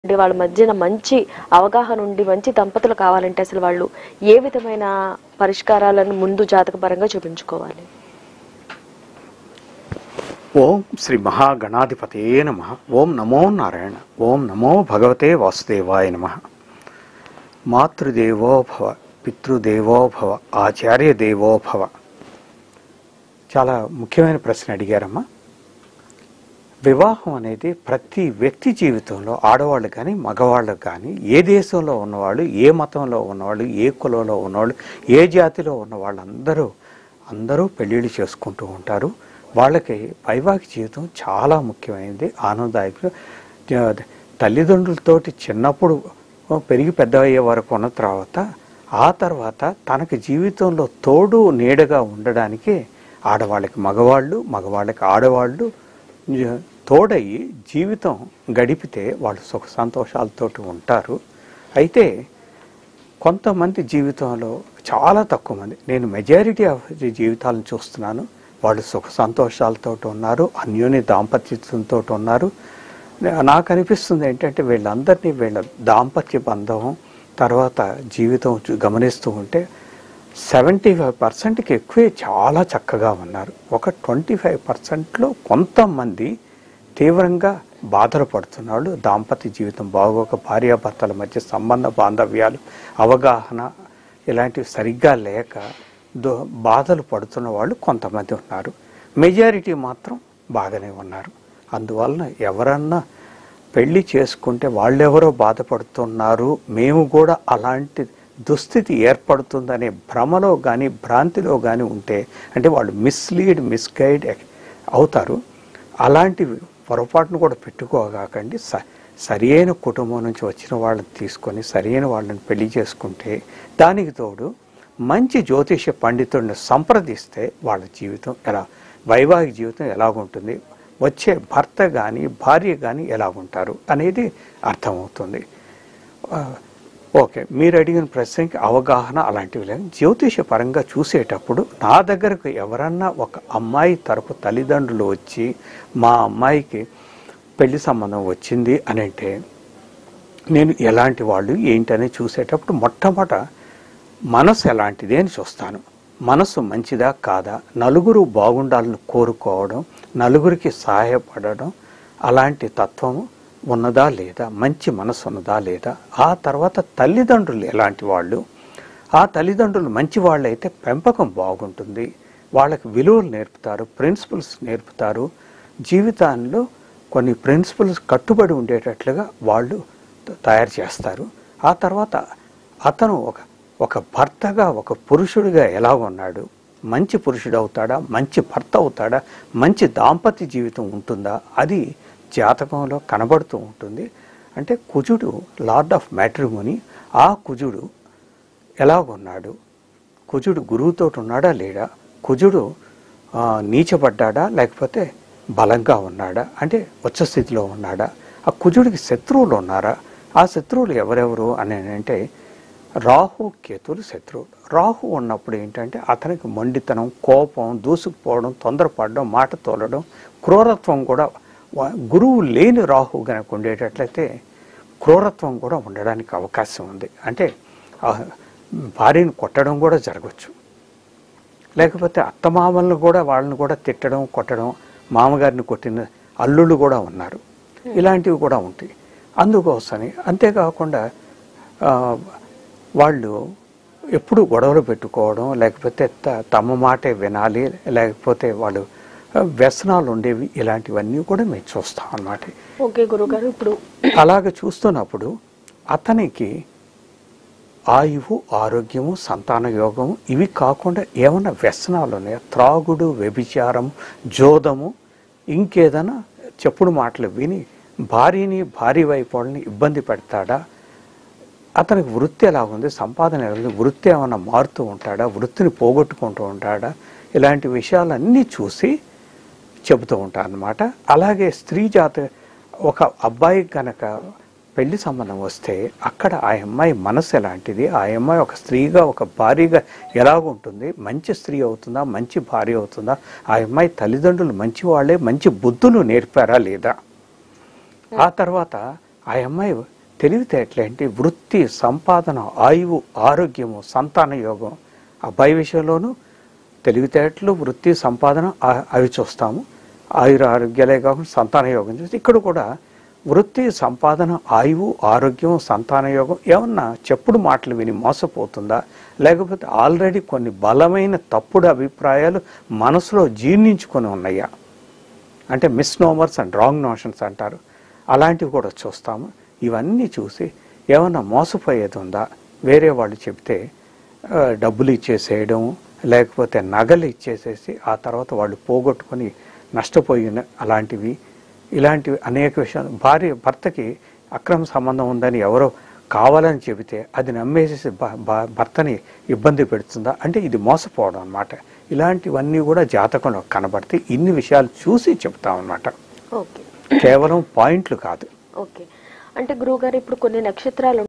అంటే వాళ్ళ మధ్యన మంచి అవగాహన ఉండి మంచి దంపతులు కావాలంటే అసలు వాళ్ళు ఏ విధమైన పరిష్కారాలను ముందు జాతకపరంగా చూపించుకోవాలి ఓం శ్రీ మహాగణాధిపతయే నమ ఓం నమో నారాయణ ఓం నమో భగవతే వాసుదేవాయ నమ మాతృదేవో భవ పితృదేవో భవ ఆచార్య దేవో భవ చాలా ముఖ్యమైన ప్రశ్న అడిగారమ్మా వివాహం అనేది ప్రతి వ్యక్తి జీవితంలో ఆడవాళ్ళు కానీ మగవాళ్ళు కానీ ఏ దేశంలో ఉన్నవాళ్ళు ఏ మతంలో ఉన్నవాళ్ళు ఏ కులంలో ఉన్నవాళ్ళు ఏ జాతిలో ఉన్న వాళ్ళందరూ అందరూ పెళ్ళిళ్ళు చేసుకుంటూ ఉంటారు వాళ్ళకి వైవాహిక జీవితం చాలా ముఖ్యమైనది ఆనందదాయకం తల్లిదండ్రులతోటి చిన్నప్పుడు పెరిగి పెద్ద అయ్యే వరకు ఉన్న తర్వాత ఆ తర్వాత తనకి జీవితంలో తోడు నీడగా ఉండడానికి ఆడవాళ్ళకి మగవాళ్ళు మగవాళ్ళకి ఆడవాళ్ళు జ- తోడయి జీవితం గడిపితే వాళ్ళు సుఖ సంతోషాలతోటి ఉంటారు అయితే కొంతమంది జీవితంలో చాలా తక్కువ మంది నేను మెజారిటీ ఆఫ్ ది జీవితాలను చూస్తున్నాను వాళ్ళు సుఖ సంతోషాలతో ఉన్నారు అన్యోన్య దాంపత్యంతో ఉన్నారు నాకు అనిపిస్తుంది ఏంటంటే వీళ్ళందరినీ వీళ్ళ దాంపత్య బంధం తర్వాత జీవితం చూ- గమనిస్తూ ఉంటే సెవెంటీ ఫైవ్ పర్సెంట్కి ఎక్కువే చాలా చక్కగా ఉన్నారు ఒక ట్వంటీ ఫైవ్ పర్సెంట్లో కొంతమంది తీవ్రంగా బాధలు పడుతున్నాడు దాంపత్య జీవితం బాగోక భార్యాభర్తల మధ్య సంబంధ బాంధవ్యాలు అవగాహన ఇలాంటివి సరిగ్గా లేక దో బాధలు పడుతున్న వాళ్ళు కొంతమంది ఉన్నారు మెజారిటీ మాత్రం బాగానే ఉన్నారు అందువలన ఎవరన్నా పెళ్లి చేసుకుంటే వాళ్ళెవరో బాధపడుతున్నారు మేము కూడా అలాంటి దుస్థితి ఏర్పడుతుందనే భ్రమలో కానీ భ్రాంతిలో కానీ ఉంటే అంటే వాళ్ళు మిస్లీడ్ మిస్గైడ్ అవుతారు అలాంటివి పొరపాటును కూడా పెట్టుకోగాకండి స సరి అయిన కుటుంబం నుంచి వచ్చిన వాళ్ళని తీసుకొని సరి అయిన వాళ్ళని పెళ్లి చేసుకుంటే దానికి తోడు మంచి జ్యోతిష పండితుడిని సంప్రదిస్తే వాళ్ళ జీవితం ఎలా వైవాహిక జీవితం ఎలాగుంటుంది వచ్చే భర్త కానీ భార్య కానీ ఎలాగుంటారు అనేది అర్థమవుతుంది ఆ, ఓకే మీరు అడిగిన ప్రశ్నకి అవగాహన అలాంటివి లేవు జ్యోతిష పరంగా చూసేటప్పుడు నా దగ్గరకు ఎవరన్నా ఒక అమ్మాయి తరపు తల్లిదండ్రులు వచ్చి మా అమ్మాయికి పెళ్లి సంబంధం వచ్చింది అని అంటే నేను ఎలాంటి వాళ్ళు ఏంటని చూసేటప్పుడు మొట్టమొదట మనసు ఎలాంటిది అని చూస్తాను మనసు మంచిదా కాదా నలుగురు బాగుండాలని కోరుకోవడం నలుగురికి సహాయపడడం అలాంటి తత్వము ఉన్నదా లేదా మంచి మనసు ఉన్నదా లేదా ఆ తర్వాత తల్లిదండ్రులు ఎలాంటి వాళ్ళు ఆ తల్లిదండ్రులు మంచి వాళ్ళైతే పెంపకం బాగుంటుంది వాళ్ళకి విలువలు నేర్పుతారు ప్రిన్సిపల్స్ నేర్పుతారు జీవితాల్లో కొన్ని ప్రిన్సిపల్స్ కట్టుబడి ఉండేటట్లుగా వాళ్ళు త- తయారు చేస్తారు ఆ తర్వాత అతను ఒక ఒక భర్తగా ఒక పురుషుడిగా ఎలా ఉన్నాడు మంచి పురుషుడు అవుతాడా మంచి భర్త అవుతాడా మంచి దాంపత్య జీవితం ఉంటుందా అది జాతకంలో కనబడుతూ ఉంటుంది అంటే కుజుడు లార్డ్ ఆఫ్ మ్యాట్రిమోని ఆ కుజుడు ఎలాగున్నాడు కుజుడు గురువుతో ఉన్నాడా లేడా కుజుడు ఆ, నీచబడ్డాడా లేకపోతే బలంగా ఉన్నాడా అంటే ఉచ్చ స్థితిలో ఉన్నాడా ఆ కుజుడికి శత్రువులు ఉన్నారా ఆ శత్రువులు ఎవరెవరు అని అంటే రాహు కేతులు శత్రువులు రాహు ఉన్నప్పుడు ఏంటంటే అతనికి మొండితనం కోపం దూసుకుపోవడం తొందరపడడం మాట తోలడం క్రూరత్వం కూడా వా- గురువు లేని రాహు కనుక ఉండేటట్లయితే క్రూరత్వం కూడా ఉండడానికి అవకాశం ఉంది అంటే ఆ భార్యను కొట్టడం కూడా జరగచ్చు లేకపోతే అత్తమామలను కూడా వాళ్ళని కూడా తిట్టడం కొట్టడం మామగారిని కొట్టిన అల్లుళ్ళు కూడా ఉన్నారు ఇలాంటివి కూడా ఉంటాయి అందుకోసమని అంతేకాకుండా ఆ, వాళ్ళు ఎప్పుడు గొడవలు పెట్టుకోవడం లేకపోతే త- తమ మాటే వినాలి లేకపోతే వాళ్ళు ఆ, వ్యసనాలు ఉండేవి ఇలాంటివన్నీ కూడా మేము చూస్తాం అన్నమాట ఓకే గురుగారు ఇప్పుడు అలాగ చూస్తున్నప్పుడు అతనికి ఆయువు ఆరోగ్యము సంతాన యోగము ఇవి కాకుండా ఏమన్నా వ్యసనాలు ఉన్నాయా త్రాగుడు వ్యభిచారం జోదము ఇంకేదైనా చెప్పుడు మాటలు విని భార్యని భార్య వైపు వాళ్ళని ఇబ్బంది పెడతాడా అతనికి వృత్తి ఎలా ఉంది సంపాదన ఎలా ఉంది వృత్తి ఏమైనా మారుతూ ఉంటాడా వృత్తిని పోగొట్టుకుంటూ ఉంటాడా ఇలాంటి విషయాలన్నీ చూసి చెబుతూ ఉంటాను అనమాట అలాగే స్త్రీ జాత ఒక అబ్బాయి కనుక పెళ్లి సంబంధం వస్తే అక్కడ ఆ అమ్మాయి మనసు ఎలాంటిది ఆ అమ్మాయి ఒక స్త్రీగా ఒక భార్యగా ఎలాగుంటుంది మంచి స్త్రీ అవుతుందా మంచి భార్య అవుతుందా ఆ అమ్మాయి తల్లిదండ్రులు మంచి వాళ్ళే మంచి బుద్ధులు నేర్పారా లేదా ఆ తర్వాత ఆ అమ్మాయి తెలివితేటలేంటి వృత్తి సంపాదన ఆయువు ఆరోగ్యము సంతాన యోగం అబ్బాయి విషయంలోనూ తెలివితేటలు వృత్తి సంపాదన ఆ- అవి చూస్తాము ఆయుర ఆరోగ్యాలే కాకుండా సంతాన యోగం చూస్తే ఇక్కడ కూడా వృత్తి సంపాదన ఆయువు ఆరోగ్యం సంతాన యోగం ఏమన్నా చెప్పుడు మాటలు విని మోసపోతుందా లేకపోతే ఆల్రెడీ కొన్ని బలమైన తప్పుడు అభిప్రాయాలు మనసులో జీర్ణించుకొని ఉన్నాయా అంటే మిస్నోమర్స్ అండ్ రాంగ్ నోషన్స్ అంటారు అలాంటివి కూడా చూస్తాము ఇవన్నీ చూసి ఏమన్నా మోసపోయేది ఉందా వేరే వాళ్ళు చెప్తే ఆ, డబ్బులు ఇచ్చేసేయడం లేకపోతే నగలు ఇచ్చేసేసి ఆ తర్వాత వాళ్ళు పోగొట్టుకొని నష్టపోయిన అలాంటివి ఇలాంటివి అనేక విషయాలు భార్య భర్తకి అక్రమ సంబంధం ఉందని ఎవరో కావాలని చెబితే అది నమ్మేసేసి భ- భ- భర్తని ఇబ్బంది పెడుతుందా అంటే ఇది మోసపోవడం అన్నమాట ఇలాంటివన్నీ కూడా జాతకంలో కనబడితే ఇన్ని విషయాలు చూసి చెప్తాం అన్నమాట ఓకే కేవలం పాయింట్లు కాదు ఓకే అంటే గురువుగారు ఇప్పుడు కొన్ని నక్షత్రాలు